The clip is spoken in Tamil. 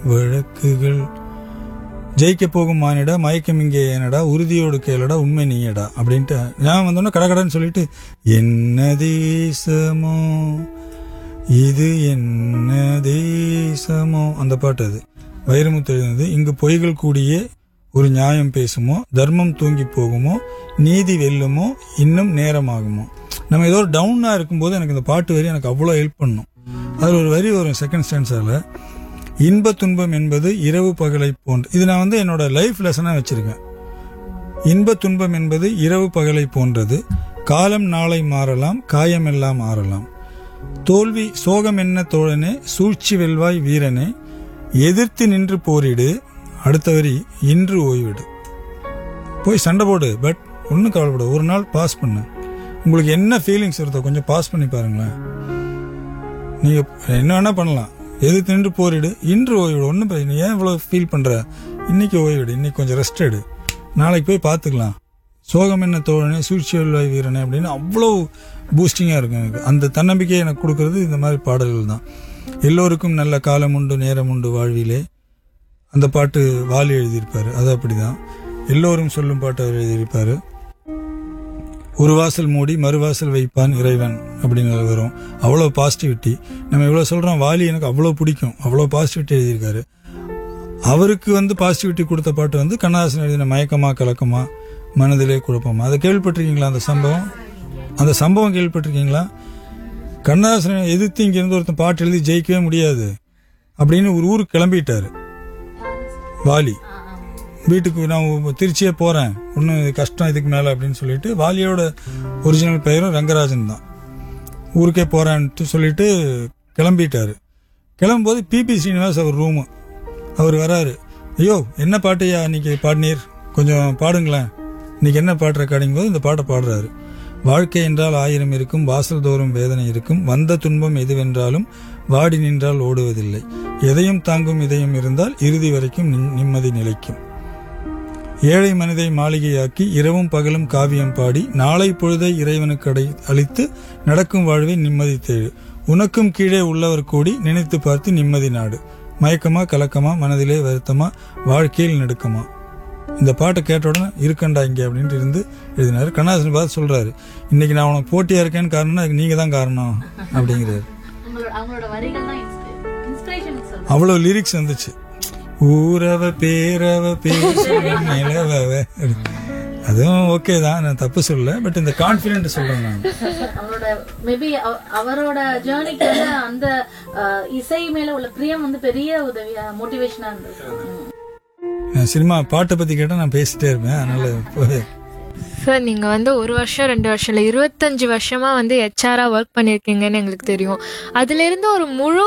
வழக்குகள் ஜெயிக்க போகும் மானிடா மயக்கம் இங்கே ஏனடா உறுதியோடு கேளடா உண்மை நீயடா அப்படின்ட்டு நான் வந்தோன்னே கடகடன்னு சொல்லிட்டு என்ன தேசமோ இது என்ன தேசமோ அந்த பாட்டு அது வைரமுத்து எழுதினது இங்கு பொய்கள் கூடியே ஒரு நியாயம் பேசுமோ தர்மம் தூங்கி போகுமோ நீதி வெல்லுமோ இன்னும் நேரமாகுமோ நம்ம ஏதோ டவுனாக இருக்கும்போது எனக்கு இந்த பாட்டு வரி எனக்கு அவ்வளோ ஹெல்ப் பண்ணும் அதில் ஒரு வரி வரும் செகண்ட் ஸ்டான்ஸால இன்ப துன்பம் என்பது இரவு பகலை போன்று இது நான் வந்து என்னோட லைஃப் லெசனாக வச்சிருக்கேன் இன்ப துன்பம் என்பது இரவு பகலை போன்றது காலம் நாளை மாறலாம் காயமெல்லாம் மாறலாம் தோல்வி சோகம் என்ன தோழனே சூழ்ச்சி வெல்வாய் வீரனே எதிர்த்து நின்று போரிடு அடுத்த வரி இன்று ஓய்விடு போய் சண்டை போடு பட் ஒன்றும் கவலைப்பட ஒரு நாள் பாஸ் பண்ணு உங்களுக்கு என்ன ஃபீலிங்ஸ் இருந்தோ கொஞ்சம் பாஸ் பண்ணி பாருங்களேன் நீங்க என்ன வேணா பண்ணலாம் எதிர்த்து நின்று போரிடு இன்று ஓய்விடு ஒன்றும் நீ ஏன் இவ்வளோ ஃபீல் பண்ற இன்னைக்கு ஓய்விடு இன்னைக்கு கொஞ்சம் ரெஸ்ட் எடு நாளைக்கு போய் பார்த்துக்கலாம் சோகம் என்ன தோழனே சூழ்ச்சி வெல்வாய் வீரனே அப்படின்னு அவ்வளோ பூஸ்டிங்காக இருக்கும் எனக்கு அந்த தன்னம்பிக்கையை எனக்கு கொடுக்கறது இந்த மாதிரி பாடல்கள் தான் எல்லோருக்கும் நல்ல காலம் உண்டு நேரம் உண்டு வாழ்விலே அந்த பாட்டு வாலி எழுதியிருப்பாரு அது அப்படிதான் எல்லோரும் சொல்லும் பாட்டு அவர் எழுதியிருப்பாரு ஒரு வாசல் மூடி மறுவாசல் வைப்பான் இறைவன் அப்படின்னு வரும் அவ்வளோ பாசிட்டிவிட்டி நம்ம இவ்வளோ சொல்றோம் வாலி எனக்கு அவ்வளோ பிடிக்கும் அவ்வளோ பாசிட்டிவிட்டி எழுதியிருக்காரு அவருக்கு வந்து பாசிட்டிவிட்டி கொடுத்த பாட்டு வந்து கண்ணதாசன் எழுதின மயக்கமா கலக்கமா மனதிலே குழப்பமா அதை கேள்விப்பட்டிருக்கீங்களா அந்த சம்பவம் அந்த சம்பவம் கேள்விப்பட்டிருக்கீங்களா கண்ணதாசனை எதிர்த்து இங்கிருந்து ஒருத்தன் பாட்டு எழுதி ஜெயிக்கவே முடியாது அப்படின்னு ஒரு ஊருக்கு கிளம்பிட்டாரு வாலி வீட்டுக்கு நான் திருச்சியே போறேன் ஒன்றும் கஷ்டம் இதுக்கு மேல அப்படின்னு சொல்லிட்டு வாலியோட ஒரிஜினல் பெயரும் ரங்கராஜன் தான் ஊருக்கே போறேன்ட்டு சொல்லிட்டு கிளம்பிட்டாரு கிளம்பும்போது பிபி ஸ்ரீனிவாஸ் அவர் ரூமு அவர் வராரு ஐயோ என்ன பாட்டையா இன்னைக்கு பாடினீர் கொஞ்சம் பாடுங்களேன் இன்னைக்கு என்ன பாட்டு ரெக்கார்டிங் போது இந்த பாட்டை பாடுறாரு வாழ்க்கை என்றால் ஆயிரம் இருக்கும் வாசல் தோறும் வேதனை இருக்கும் வந்த துன்பம் எதுவென்றாலும் வாடி நின்றால் ஓடுவதில்லை எதையும் தாங்கும் இதயம் இருந்தால் இறுதி வரைக்கும் நிம்- நிம்மதி நிலைக்கும் ஏழை மனிதை மாளிகையாக்கி இரவும் பகலும் காவியம் பாடி நாளை பொழுதை இறைவனுக்கு அடை அளித்து நடக்கும் வாழ்வை நிம்மதி தேடு உனக்கும் கீழே உள்ளவர் கூடி நினைத்து பார்த்து நிம்மதி நாடு மயக்கமா கலக்கமா மனதிலே வருத்தமா வாழ்க்கையில் நடுக்கமா இந்த பாட்டை கேட்ட உடனே இருக்கண்டா இங்க அப்படின்ட்டு இருந்து எழுதினாரு கண்ணாசன் பார்த்து சொல்றாரு இன்னைக்கு நான் உனக்கு போட்டியா இருக்கேன்னு காரணம்னா அதுக்கு நீங்க தான் காரணம் அப்படிங்கிறாரு உங்களோட அவங்களோட வரிகள் தான் இன்ஸ்பிரேஷன் சொல்லுங்க அவ்வளவு லிரிக்ஸ் வந்துச்சு ஊரவ பேரவ பேசும் நிலவவ அதுவும் ஓகே தான் நான் தப்பு சொல்லல பட் இந்த கான்பிடென்ட் சொல்றேன் நான் அவரோட மேபி அவரோட ஜேர்னிக்கு வந்து அந்த அஹ், இசை மேல உள்ள பிரியம் வந்து பெரிய உதவியா மோட்டிவேஷனா இருந்தது ம். நான் சினிமா பாட்டை பத்தி கேட்டா நான் பேசிட்டே இருப்பேன் அதனால இப்போ- சார் நீங்க வந்து ஒரு வருஷம் ரெண்டு வருஷம் இல்ல இருபத்தஞ்சு வருஷமா வந்து ஹெச்ஆரா ஒர்க் பண்ணிருக்கீங்கன்னு எங்களுக்கு தெரியும் அதுல இருந்து ஒரு முழு